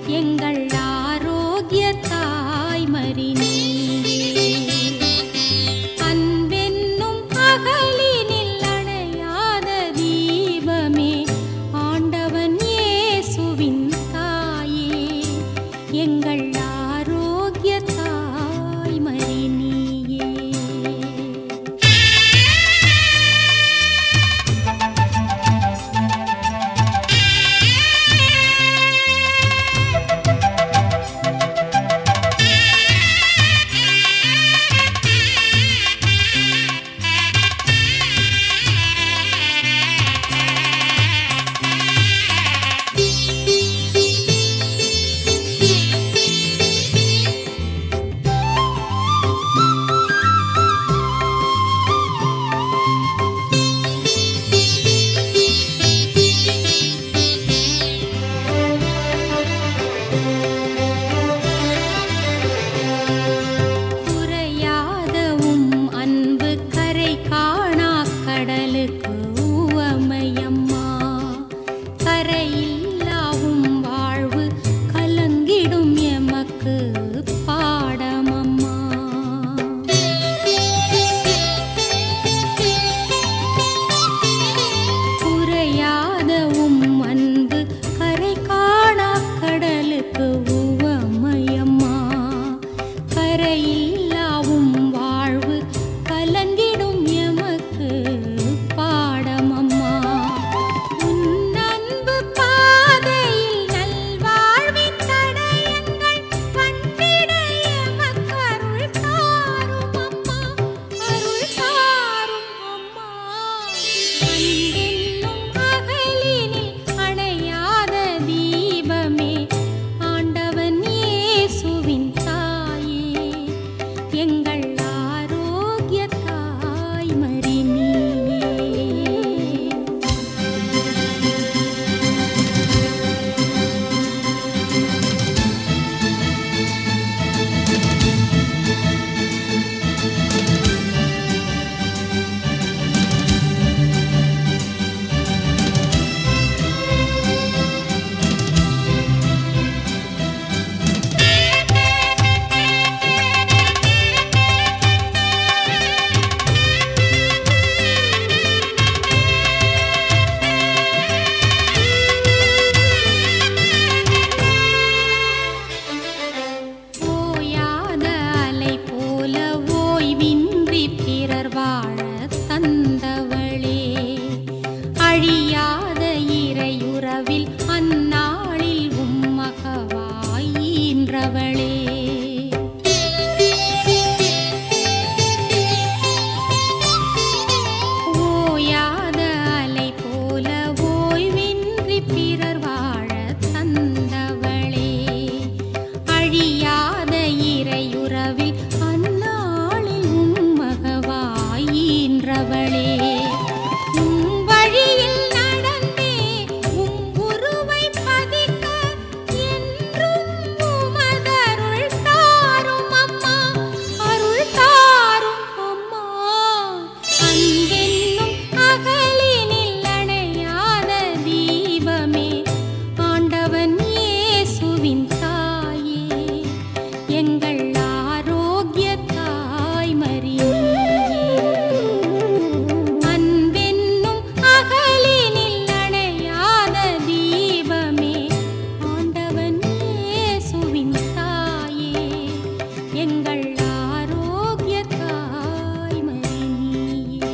எங்கள் ஆரோக்கிய தாய்மறி நீயே அன்பென்னும் அகலினில் அணையாத தீபமே ஆண்டவன் இயேசுவின் தாயே எங்கள் ஆரோக்கிய தாய்மறி நீயே குறையாதவும் அன்பு கரை காணா கடலுக்கு உவமையம்மா கரையில்லாவும் வாழ்வு கலங்கிடும் எமக்கு பாடமம்மா குறையாதவும் அன்பு கரை காணா கடலுக்கு உவமையம்மா கரையில்லாவும் வாழ்வு கலங்கிடும் எமக்கு பாடமம்மா உன் அன்பு பாதையில் நல்வாழ்வின் தடயங்கள் கண்டிட எமக்கு அருள் தாரும் அம்மா அருள் தாரும் அம்மா அன்பென்னும் அகலினில் அணையாத தீபமே ஆண்டவன் இயேசுவின் தாயே எங்கள் ஆரோக்கிய தாய்மறி நீயே ஓயாத அலை போல ஓய்வின்றி பிறர் வாழ தந்தவளே அழியாத இறையுறவில் அந்நாளில் உம்மகவாயின்றவளே ஓயாத அலை போல ஓய்வின்றி பிறர் வாழ தந்தவளே அழியாத இறையுறவில் அந்நாளில் உம்மகவாயின்றவளே உம் வழியில் நடந்தே உம் உருவை பதிக்க என்றும் உமதருள் தாரும் அம்மா அருள் தாரும் அம்மா அன்பென்னும் அகலினில் அணையாத தீபமே ஆண்டவன் இயேசுவின் தாயே எங்கள் ஆரோக்கிய தாய்மறி நீயே. அன்பென்னும் அகலினில் அணையாத தீபமே ஆண்டவன் இயேசுவின் தாயே எங்கள் ஆரோக்கிய தாய்மறி நீயே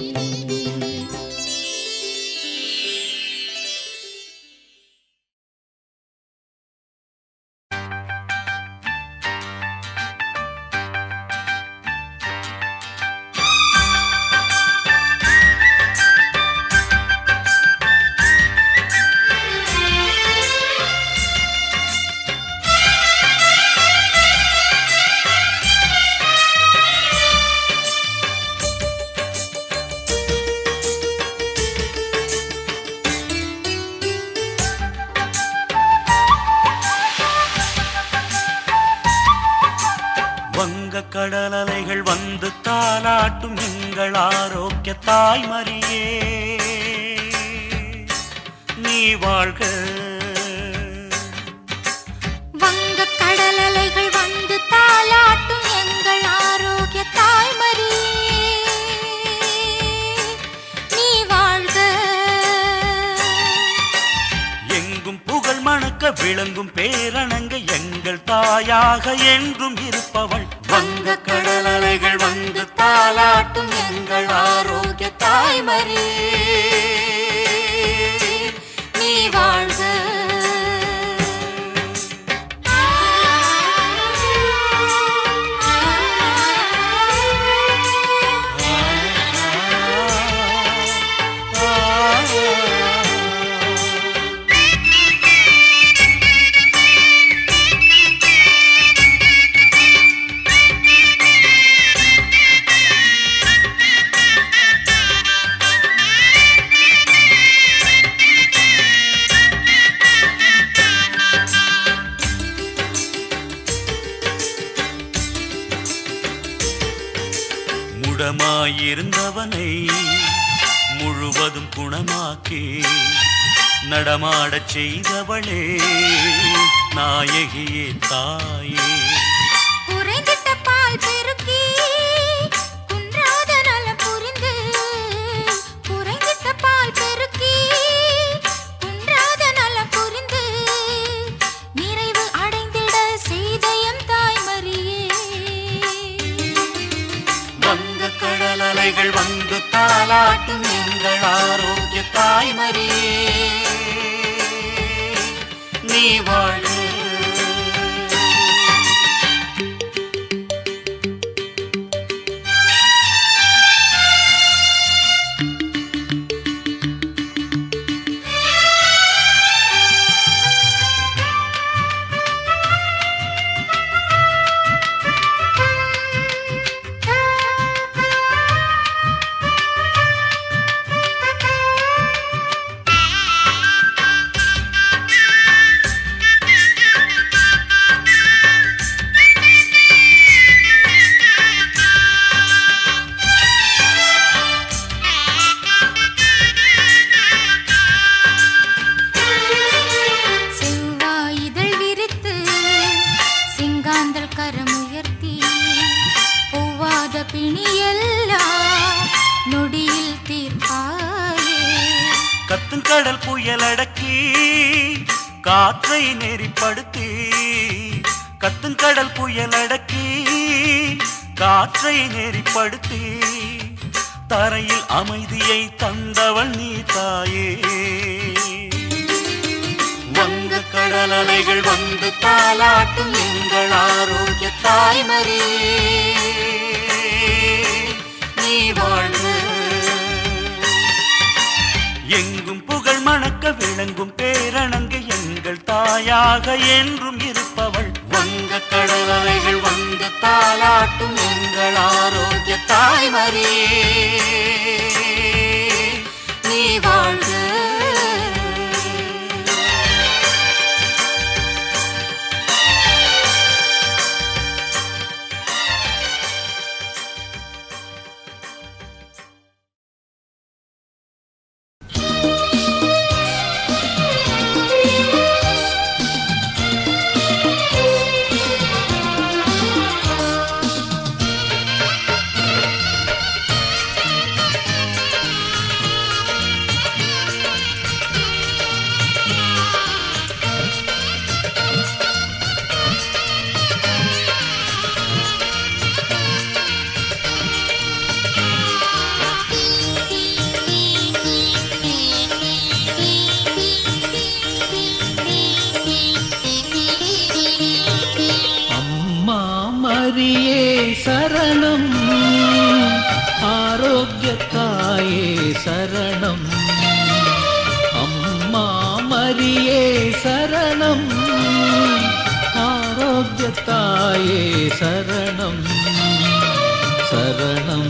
வங்க கடல் அலைகள் வந்து தாலாட்டும் எங்கள் ஆரோக்கிய தாய்மரியே நீ வாழ்க பேரணங்க எங்கள் தாயாக என்றும் இருப்பவள் வங்க கடல் அலைகள் வந்து தாலாட்டும் எங்கள் ஆரோக்கிய தாய்மரே நீ வாழ்க முடமாயிருந்தவனை முழுவதும் குணமாக்கி நடமாடச் செய்தவளே நாயகியே தாயே குறைந்திட்ட பால் பெருக்கி குன்றாத நலம் புரிந்து குறைந்திட்ட பால் பெருக்கி குன்றாத நலம் புரிந்து நிறைவு அடைந்திட செய்த எம் தாய்மரியே வங்க கடல் அலைகள் வந்து தாலாட்டும் எங்கள் ஆரோக்கிய தாய்மரியே நீ வாழ செவ்வாய் இதழ் விரித்து சிங்காந்தல் கரம் உயர்த்தி போவாத பிணியெல்லாம் நொடியில் தீர்ப்பாயே கத்தும் கடல் புயல் அடக்கி காற்றை நெறிப்படுத்தி கத்தும் கடல் புயல் அடக்கி காற்றை நெறிப்படுத்தி தரையில் அமைதியை தந்தவள் நீ தாயே வங்க கடல் அலைகள் வந்து தாலாட்டும் எங்கள் ஆரோக்கிய தாய்மரே நீ வாழ்க எங்கும் புகழ் மணக்க விளங்கும் பேரணங்கு எங்கள் தாயாக என்றும் இருப்பவள் வங்க கடல் அலைகள் வந்து தாலாட்டும் எங்கள் ஆரோக்கிய தாய்மரே நீ வாழ்க அம்மா மரியே சரணம் ஆரோக்கிய தாயே சரணம் அம்மா மரியே சரணம் ஆரோக்கிய தாயே சரணம் சரணம்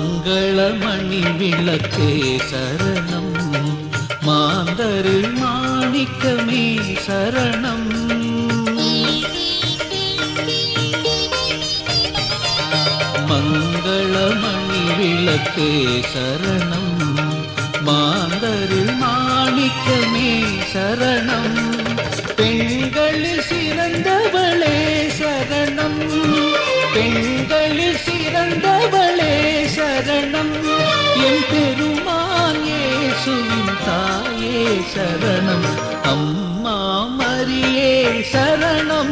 மங்களமணி விளக்கே சரணம் மாந்தரு மா மாணிக்கமே சரணம் மங்களமணி விளக்கே சரணம் மாந்தரில் மாணிக்கமே சரணம் பெண்களில் சிறந்தவளே சரணம் பெண்களில் சிறந்தவளே சரணம் என் பெருமான் இயேசுவின் தாயே சரணம் அம்மா மரியே சரணம்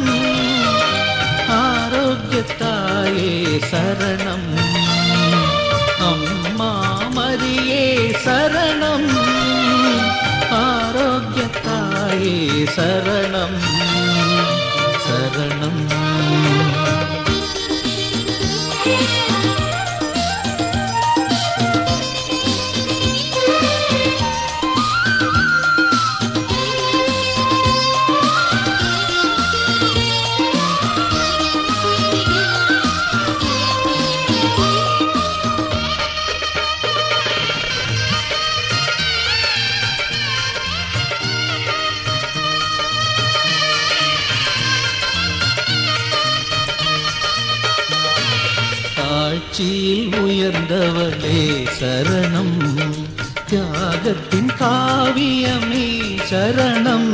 ஆரோக்கியத்தாயே சரணம் அம்மா மரியே சரணம் ஆரோக்கியத்தாயே சரணம் சரணம் தாழ்ச்சியில் உயர்ந்தவளே சரணம் தியாகத்தின் காவியமே சரணம்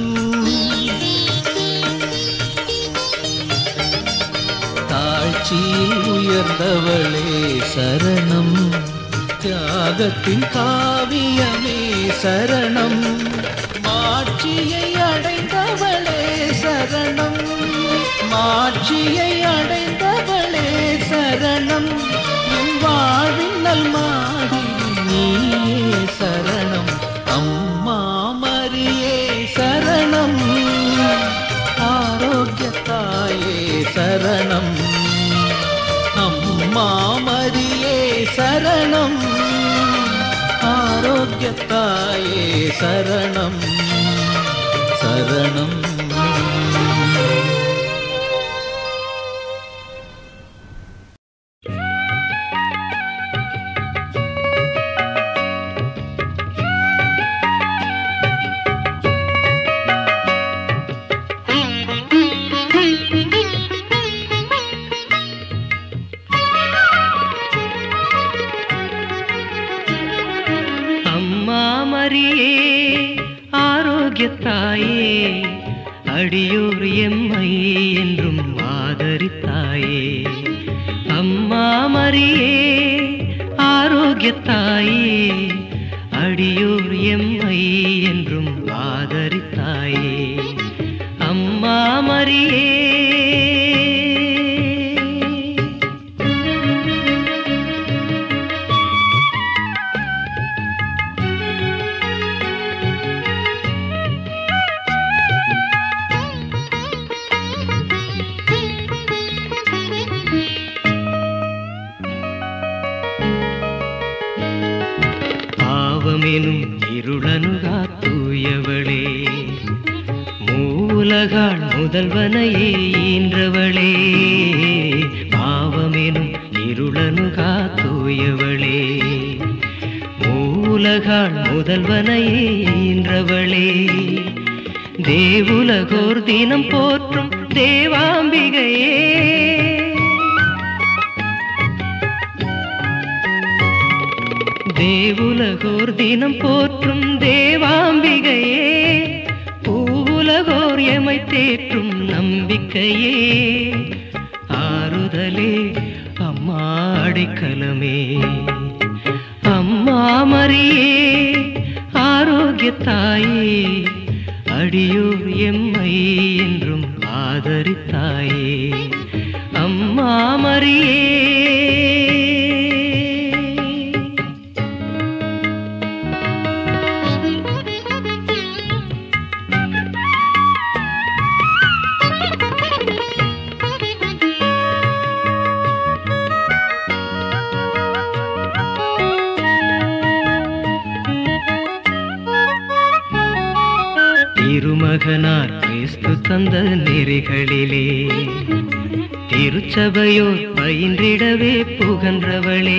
தாழ்ச்சியில் உயர்ந்தவளே சரணம் தியாகத்தின் காவியமே சரணம் மாட்சியை அடைந்தவளே சரணம் மாட்சியை அடைந்தவளே சரணம் என் வாழ்வின் நல் மாடி நீயே சரணம் அம்மா மரியே சரணம் ஆரோக்கியத்தாயே சரணம் அம்மா மரியே சரணம் ஆரோக்கியத்தாயே சரணம் சரணம் அம்மா மரியே ஆரோக்கியத்தாயே அடியோர் எம்மை என்றும் ஆதரித்தாயே அம்மா மரியே ஆரோக்கியத்தாயே அடியோர் எம்மை என்றும் ஆதரித்தாயே அம்மா மரியே பாவமெனும் இருளனுகா தூயவளே மூலகாள் முதல்வனையே ஈன்றவளே பாவமெனும் இருளனுகா தூயவளே மூலகாள் முதல்வனையே ஈன்றவளே தேவுலகோர் தினம் போற்றும் தேவாம்பிகையே தேவுலகோர் தினம் போற்றும் தேவாம்பிகையே பூவுலகோர் எமை தேற்றும் நம்பிக்கையே ஆறுதலே அம்மா அடைக்கலமே அம்மா மரியே ஆரோக்கியத்தாயே அடியோர் எம்மை என்றும் ஆதரித்தாயே அம்மா மரியே திருமகனார் கிறிஸ்து தந்த நெறிகளிலே திருச்சபையோர் பயின்றிடவே புகன்றவளே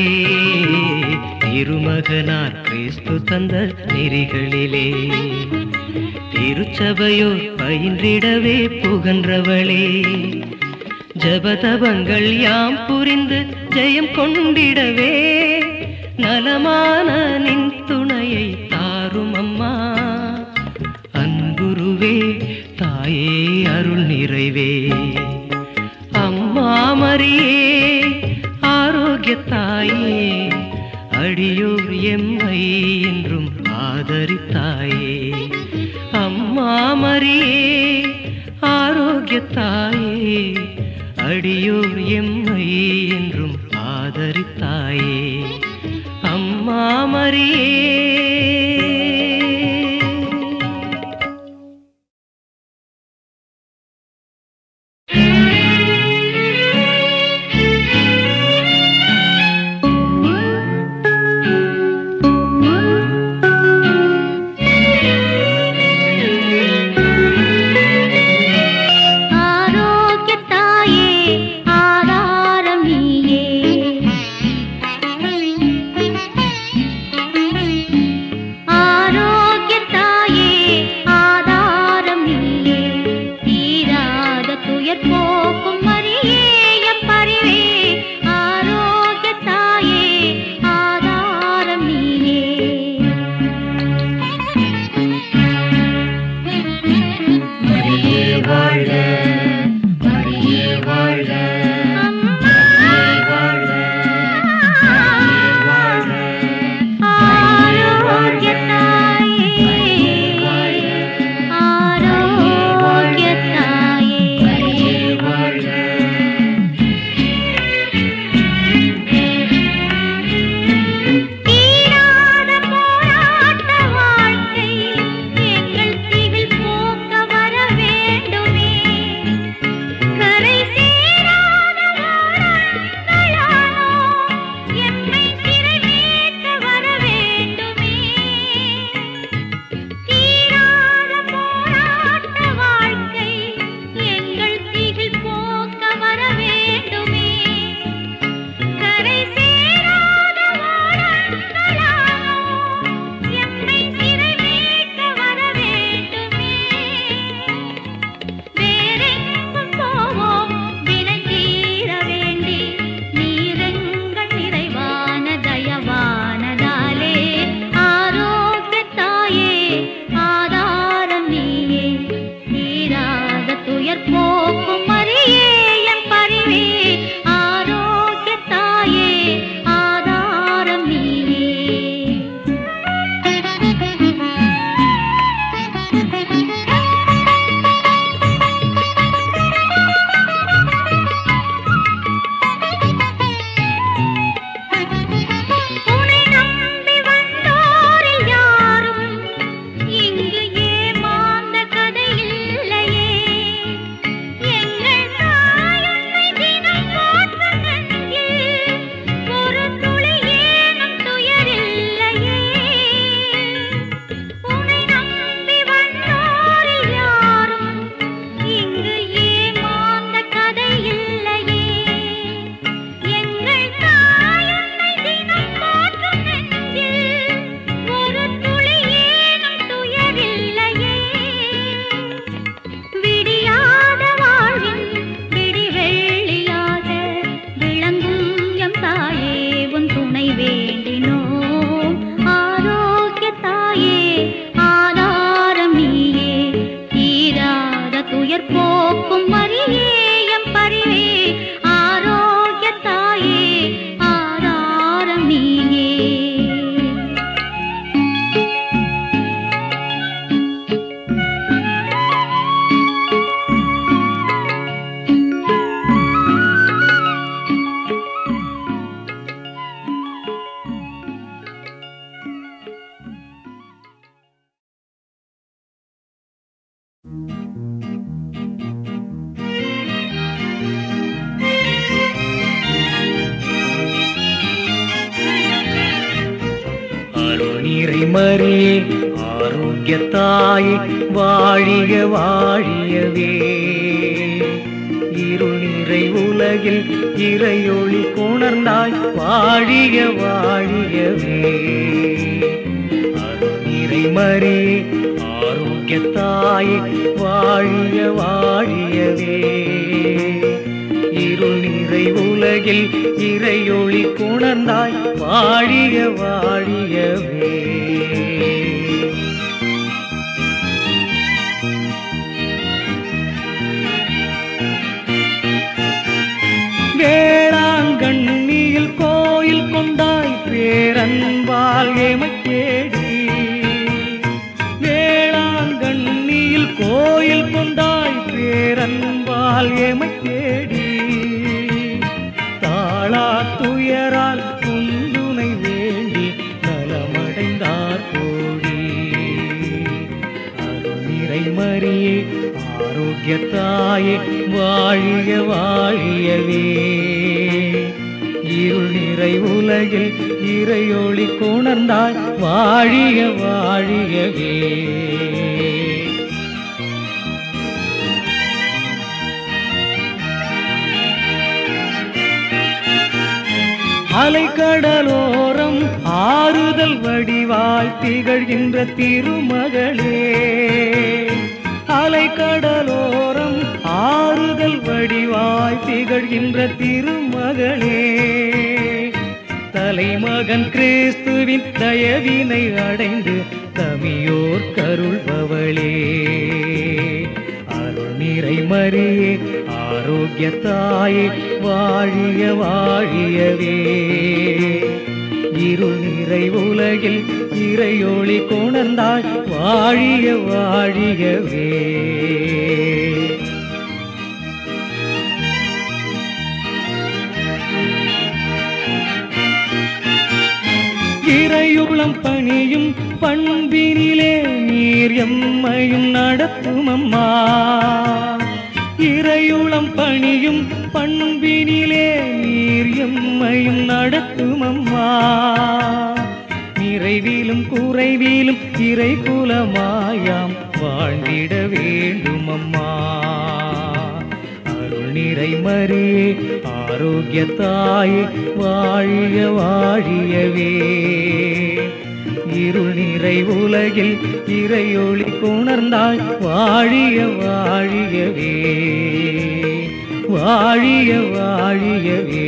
திருமகனார் கிறிஸ்து தந்த நெறிகளிலே திருச்சபையோ பயின்றிடவே புகன்றவளே ஜபதபங்கள் யாம் புரிந்து ஜெயம் கொண்டிடவே நலமான நின் துணையை தாரும் அம்மா அன்புருவே தாயே அருள் நிறைவே அம்மா மரியே ஆரோக்கிய தாயே அடியோர் எம்மை என்றும் ஆதரித்தாயே அம்மா மரியே ஆரோக்கிய தாயே அடியோர் எம்மை என்றும் ஆதரித்தாயே அம்மா மரியே ஆரோக்கியத்தாயே ஆதாரம் நீயே ஆரோக்கியத்தாயே ஆதாரம் நீயே தீராத துயர் போக்கும் மரியே எப்பறிவே ஆரோக்கியத்தாயே ஆதாரம் நீயே மரியே வாழ்க மரியே வாழ்க மரியே வாழ்க மரியே வாழ்க மரியே வாழ்க தீராத போராட்ட வாழ்க்கை எங்கள் திகில் போக்க வர வேண்டுமே கரை சேராத வாழங்களானோ எம்மை சிறை மீட்க வர வேண்டுமே வேறெங்கும் போவோம் வினை தீர வேண்டி நீரெங்கள் நிறைவான தயவானதாலே ஆரோக்கியத்தாயே ஆதாரம் நீயே தீராத துயர் போக்கும் மரியே என் பரிவே ஆரோக்கியத்தாயே ஆதாரம் நீயே உன்னை நம்பி வந்தோரில் யாரும் இங்கு ஏமாந்த கதை இல்லையே எங்கள் தாய் உன்னை தினம் போற்றும் நெஞ்சில் ஒரு துளி ஏனும் துயரில்லையே உன்னை நம்பி வந்தோரில் யாரும் இங்கு ஏமாந்த கதை இல்லையே எங்கள் தாய் உன்னை தினம் போற்றும் நெஞ்சில் ஒரு துளி ஏனும் துயரில்லையே விடியாத வாழ்வின் விடிவெள்ளியாக விளங்கும் எம் தாயே உன் துணை வேண்டினோம் ஆரோக்கிய தாயே ஆதாரம் நீயே தீராத துயர் போக்கும் மரியே எம் பரிவே ஆரோக்கிய தாயே ஆதாரம் நீயே அருணிறை மரியே ஆரோக்கியத்தாய் வாழிய வாழியவே இருள் நிறை உலகில் இறையொளி கொணர்ந்தாய் வாழிய வாழியவே அருணிறை மரியே ஆரோக்கியத்தாய் உலகில் இறையொளி குணர்ந்தாய் வாழிய வாழியவே வேளாங்கண்ணியில் கோயில் கொண்டாய் பேரன்பால் எமைத் தேடி வேளாங்கண்ணியில் கோயில் கொண்டாய் பேரன்பால் எமைத் தேடி தாளா துயரால் குந்துனை வேண்டி நலமடைந்தார் கோடி அருள் நிறை மரியே ஆரோக்கிய தாயே வாழிய வாழியவே இருள் நிறை உலகில் இறையொளி கொணர்ந்தாய் வாழிய வாழியவே அலைக்கடலோரம் ஆறுதல் வடிவாய் திகழ்கின்ற திருமகளே அலைக்கடலோரம் ஆறுதல் வடிவாய் திகழ்கின்ற திருமகளே தலைமகன் கிறிஸ்துவின் தயவினை அடைந்து தமியோர் கருள்பவளே அருள் நிறை மரியே ஆரோக்கிய தாயே வாழிய வாழியவே இருள் நிறை உலகில் இறையொளி கொணர்ந்தாய் வாழிய வாழியவே இறையுளம் பணியும் பண்பினிலே நீர் எம்மையும் நடத்தும் அம்மா இறையுளம் பணியும் பண்பினிலே நீர் எம்மையும் நடத்தும் அம்மா நிறைவிலும் குறைவிலும் இறை குலமாயாம் வாழ்ந்திட வேண்டும் அம்மா அருள் நிறை மரியே ஆரோக்கிய தாயே வாழிய வாழியவே இருள் நிறை உலகில் இறையொளி கொணர்ந்தாய் வாழிய வாழியவே வாழிய வாழியவே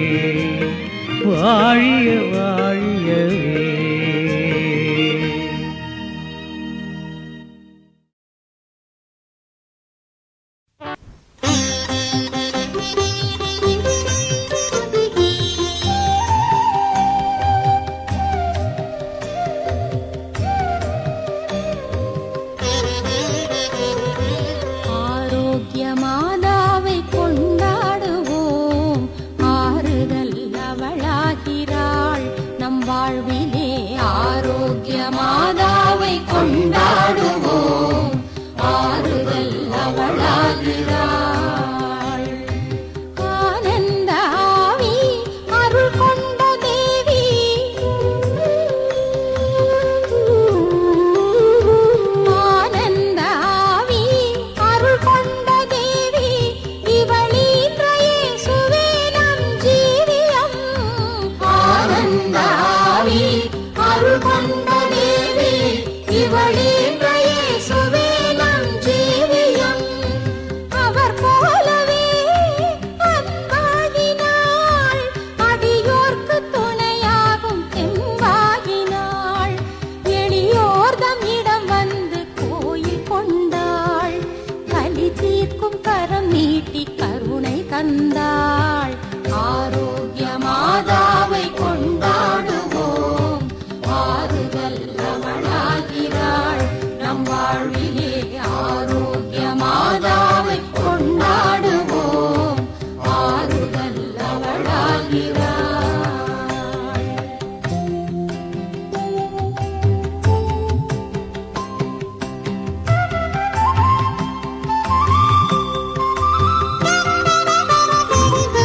வாழிய வாழியவே ஆரோக்கிய மாதாவை கொண்டாடுவோம் ஆறுதல் அவளாகிறாள் நம் வாழ்விலே ஆரோக்கிய மாதாவை கொண்டாடுவோம் ஆறுதல் அவளாகிறாள் ஆனந்த ஆவி அருள் கொண்ட தேவி ஆனந்த ஆவி அருள் கொண்ட தேவி இவளீன்ற இயேசுவே நம் ஜீவியம் ஆனந்த ஆவி அருள் கொண்ட தேவி இவளீன்ற இயேசுவே நம் ஜீவியம் அவர் போலவே அன்பாகினாள் அடியோர்க்கு துணையாகும் தெம்பாகினாள் எளியோர்தம் இடம் வந்து கோயில் கொண்டாள் கலி தீர்க்கும் கரம் நீட்டி கருணை தந்தாள் ஆரோக்கிய மாதாவை கொண்டாடுவோம் ஆறுதல் அவளாகிறாள் நம் வாழ்விலே ஆரோக்கிய மாதாவை கொண்டாடுவோம் ஆறுதல் அவளாகிறாள் ஆ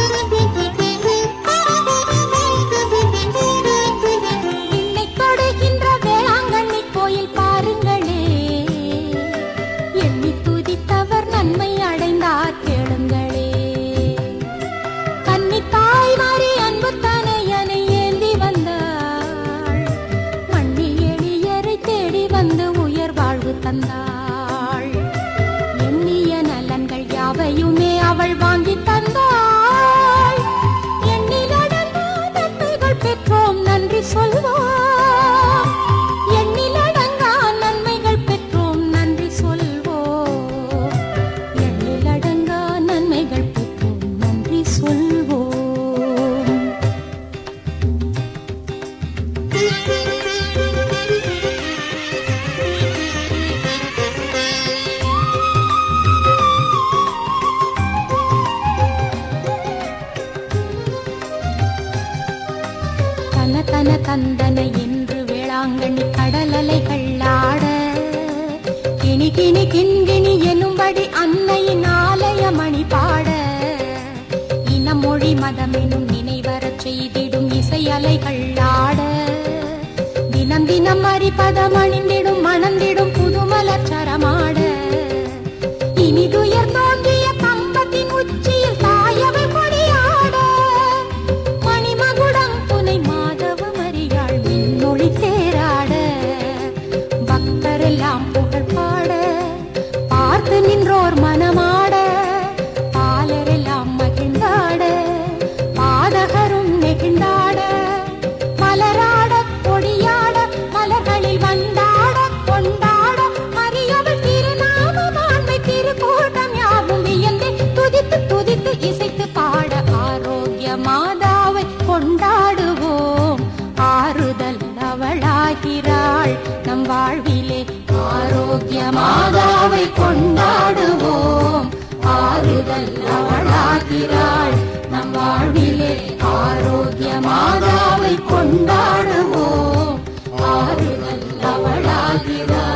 வந்தன என்று வேளாங்கண்ணி கடலலைகள் ஆட கிணி கிணி கிண்கிணி எனும்படி அன்னையின் ஆலய மணி பாட இனமொழி மதமெனும் நினைவரச் செய்திடும் இசை அலைகள் ஆட தினம் தினம் அறிபதம் அணிந்திடும் மணந்திடும் புதுமலர் சரமாட இனிதுயர் தோன்றிய கம்பத்தின் உச்சியில் தாயவள் கொடியாட மணிமகுடம் துணை மாதவ மரியாள் மின்னொளி தேராட பக்தரெல்லாம் புகழ் பாட பார்த்து நின்றோர் மனமாட பாலரெல்லாம் மகிழ்ந்தாட பாதகரும் நெகிழ்ந்தாட மலராட கொடியாட மலர்களில் வந்தாட கொண்டாட மரியவள் திருநாமமாண்மை திருக்கூட்டம் யாவும் வியந்து துதித்து துதித்து இசைத்து பாட ஆரோக்கிய மாதாவை கொண்டாடுவோம் ஆறுதல் அவளாகிறாள் நம் வாழ்விலே ஆரோக்கிய மாதாவை கொண்டாடுவோம் ஆறுதல் அவளாகிறாள் நம் வாழ்விலே ஆரோக்கிய மாதாவை கொண்டாடுவோம் ஆறுதல் அவளாகிறாள்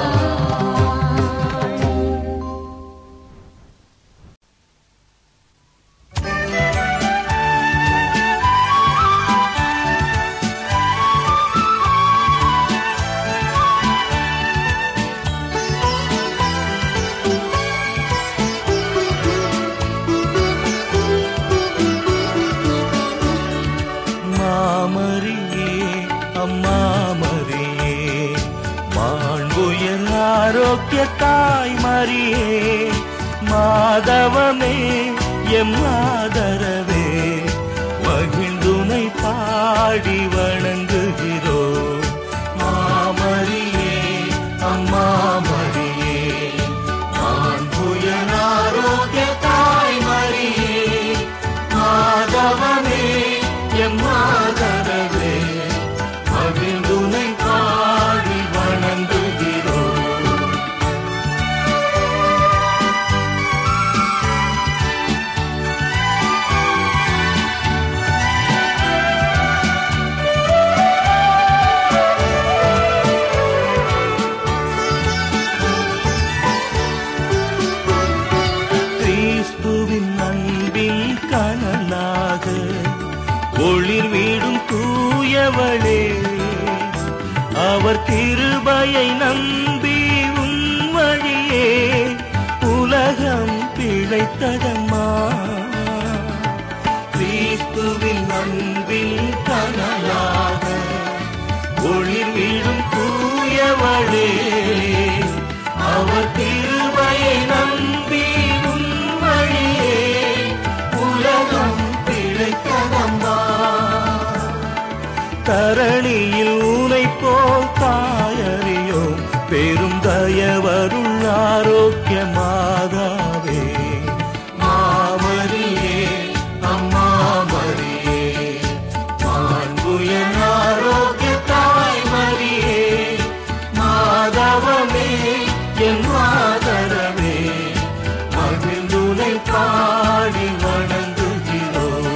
மாமரியே அம்மா மரியே மாண்புயர் ஆரோக்கிய தாய் மரியே மாதவமே எம் ஆதரவே மகிழ்ந்துனை பாடி வணங்குகிறோ மாமரியே அம்மா மரியே மாண்புயர் ஆரோக்கிய தாய் மரியே மாதவமே எம் மாதரவே மகிழ்ந்துனை பாடி வணங்குகிறோம் கிறிஸ்துவின் அன்பின் கனலாக ஒளிர் வீடும் தூயவளே அவர் கிருபையை நம்பி உன் வழியே உலகம் பிழைத்ததம்மா கிறிஸ்துவின் அன்பின் கனலாக ஒளிர் வீடும் தூயவளே அவர் திருமையை நம்பி உன் வழியே உலகம் பிழைத்ததம்மா தரணியில் உனை போல் தாயறியோம் பெரும் தயவருள் ஆரோக்கிய மாதாவே மாமரியே அம்மா மரியே மாண்புயன் ஆரோக்கிய தாய் மரியே மாதவமே என் மாதரவே மகிழ்ந்துனை பாடி வணங்குகிறோம்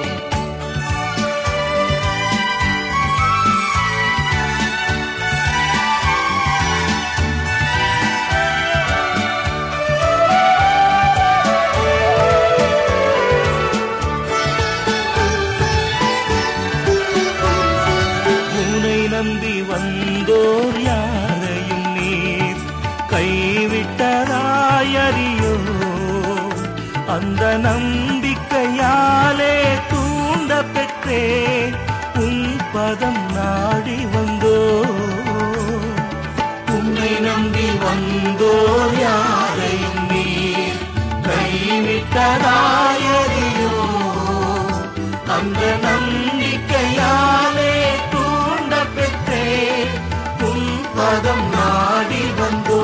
உனை நம்பி வந்தோர் யாரையும் நீர் கைவிட்டதாயறியோ அந்த நம்பிக்கையாலே தூண்ட பெற்றே உன் பதம் நாடி வந்தோ உன்னை நம்பி வந்தோர் யாரையும் நீர் கைவிட்டதாயறியோ அந்த நம்பிக்கையாலே தூண்ட பெற்றே உன் பதம் நாடி வந்தோ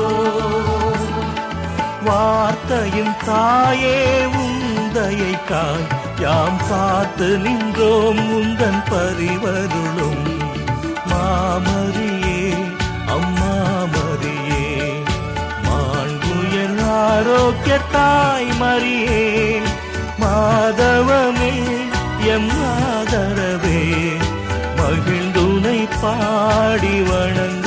வார்த்தையும் தாயே உந்தையை காய் யாம் பார்த்து நின்றோம் உந்தன் பரிவருளும் மாமரியே அம்மா மரியே மாண்புயர் ஆரோக்கிய தாய் மரியே மாதவமே எம் ஆதரவே மகிழ்ந்துனை பாடி வணங்க